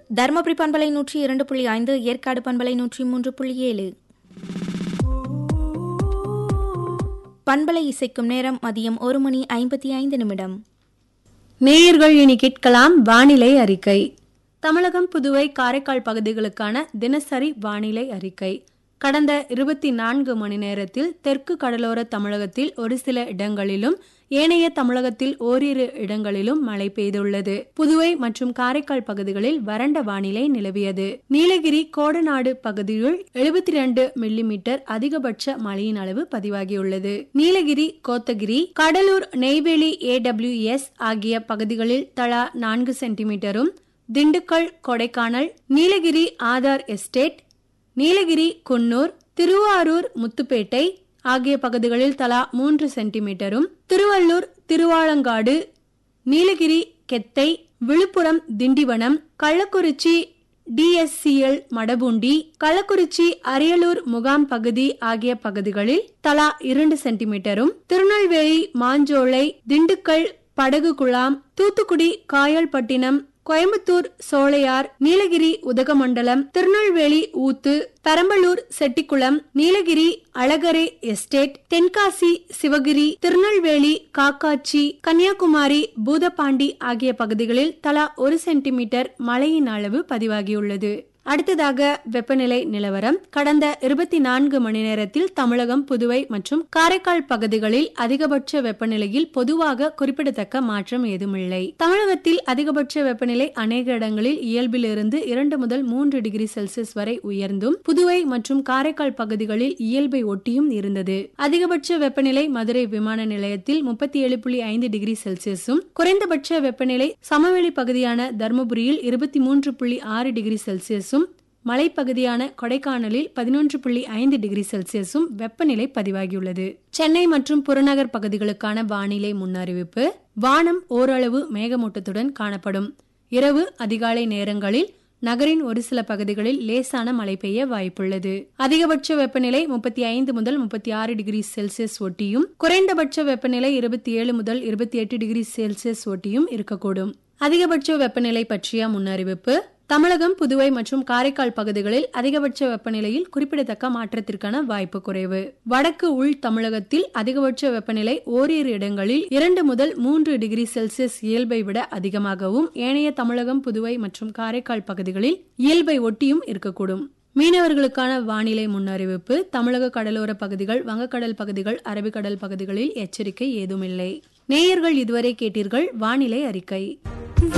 தருமபுரி பண்பலை நூற்றி இரண்டு புள்ளி ஐந்து ஏற்காடு பண்பலை நூற்றி மூன்று புள்ளி ஏழு பண்பலை இசைக்கும் நேரம் மதியம் ஒரு மணி ஐம்பத்தி ஐந்து நிமிடம் நேயர்கள் இனி கேட்கலாம் வானிலை அறிக்கை தமிழகம் புதுவை காரைக்கால் பகுதிகளுக்கான தினசரி வானிலை அறிக்கை கடந்த இருபத்தி நான்கு மணி நேரத்தில் தெற்கு கடலோர தமிழகத்தில் ஒரு சில இடங்களிலும் ஏனைய தமிழகத்தில் ஓரிரு இடங்களிலும் மழை பெய்துள்ளது புதுவை மற்றும் காரைக்கால் பகுதிகளில் வறண்ட வானிலை நிலவியது நீலகிரி கோடநாடு பகுதியில் எழுபத்தி ரெண்டு மில்லிமீட்டர் அதிகபட்ச மழையின் அளவு பதிவாகியுள்ளது நீலகிரி கோத்தகிரி கடலூர் நெய்வேலி ஏடபிள்யூஎஸ் ஆகிய பகுதிகளில் தலா நான்கு சென்டிமீட்டரும் திண்டுக்கல் கொடைக்கானல் நீலகிரி ஆதார் எஸ்டேட் நீலகிரி குன்னூர் திருவாரூர் முத்துப்பேட்டை ஆகிய பகுதிகளில் தலா மூன்று சென்டிமீட்டரும் திருவள்ளூர் திருவாலங்காடு நீலகிரி கெத்தை விழுப்புரம் திண்டிவனம் கள்ளக்குறிச்சி டிஎஸ்சிஎல் மடபுண்டி கள்ளக்குறிச்சி அரியலூர் முகாம் பகுதி ஆகிய பகுதிகளில் தலா இரண்டு சென்டிமீட்டரும் திருநெல்வேலி மாஞ்சோலை திண்டுக்கல் படகு குழாம் தூத்துக்குடி காயல்பட்டினம் கோயம்புத்தூர் சோழையார் நீலகிரி உதகமண்டலம் திருநெல்வேலி ஊத்து பெரம்பலூர் செட்டிக்குளம் நீலகிரி அழகரை எஸ்டேட் தென்காசி சிவகிரி திருநெல்வேலி காக்காட்சி கன்னியாகுமரி பூதப்பாண்டி ஆகிய பகுதிகளில் தலா ஒரு சென்டிமீட்டர் மழையின் அளவு பதிவாகியுள்ளது அடுத்ததாக வெப்பநிலை நிலவரம் கடந்த இருபத்தி நான்கு மணி நேரத்தில் தமிழகம் புதுவை மற்றும் காரைக்கால் பகுதிகளில் அதிகபட்ச வெப்பநிலையில் பொதுவாக குறிப்பிடத்தக்க மாற்றம் ஏதுமில்லை தமிழகத்தில் அதிகபட்ச வெப்பநிலை அநேக இடங்களில் இயல்பிலிருந்து இரண்டு முதல் மூன்று டிகிரி செல்சியஸ் வரை உயர்ந்தும் புதுவை மற்றும் காரைக்கால் பகுதிகளில் இயல்பை ஒட்டியும் இருந்தது அதிகபட்ச வெப்பநிலை மதுரை விமான நிலையத்தில் முப்பத்தி ஏழு புள்ளி ஐந்து டிகிரி செல்சியஸும் குறைந்தபட்ச வெப்பநிலை சமவெளி பகுதியான தருமபுரியில் இருபத்தி மூன்று புள்ளி ஆறு டிகிரி செல்சியஸும் மலைப்பகுதியான கொடைக்கானலில் பதினொன்று புள்ளி ஐந்து டிகிரி செல்சியஸும் வெப்பநிலை பதிவாகியுள்ளது சென்னை மற்றும் புறநகர் பகுதிகளுக்கான வானிலை முன்னறிவிப்பு வானம் ஓரளவு மேகமூட்டத்துடன் காணப்படும் இரவு அதிகாலை நேரங்களில் நகரின் ஒரு சில பகுதிகளில் லேசான மழை பெய்ய வாய்ப்புள்ளது அதிகபட்ச வெப்பநிலை முப்பத்தி ஐந்து முதல் முப்பத்தி ஆறு டிகிரி செல்சியஸ் ஒட்டியும் குறைந்தபட்ச வெப்பநிலை இருபத்தி ஏழு முதல் இருபத்தி எட்டு டிகிரி செல்சியஸ் ஒட்டியும் இருக்கக்கூடும் அதிகபட்ச வெப்பநிலை பற்றிய முன்னறிவிப்பு தமிழகம் புதுவை மற்றும் காரைக்கால் பகுதிகளில் அதிகபட்ச வெப்பநிலையில் குறிப்பிடத்தக்க மாற்றத்திற்கான வாய்ப்பு குறைவு வடக்கு உள் தமிழகத்தில் அதிகபட்ச வெப்பநிலை ஓரிரு இடங்களில் இரண்டு முதல் மூன்று டிகிரி செல்சியஸ் இயல்பை விட அதிகமாகவும் ஏனைய தமிழகம் புதுவை மற்றும் காரைக்கால் பகுதிகளில் இயல்பை ஒட்டியும் இருக்கக்கூடும் மீனவர்களுக்கான வானிலை முன்னறிவிப்பு தமிழக கடலோர பகுதிகள் வங்கக்கடல் பகுதிகள் அரபிக்கடல் பகுதிகளில் எச்சரிக்கை ஏதுமில்லை நேயர்கள் இதுவரை கேட்டீர்கள் வானிலை அறிக்கை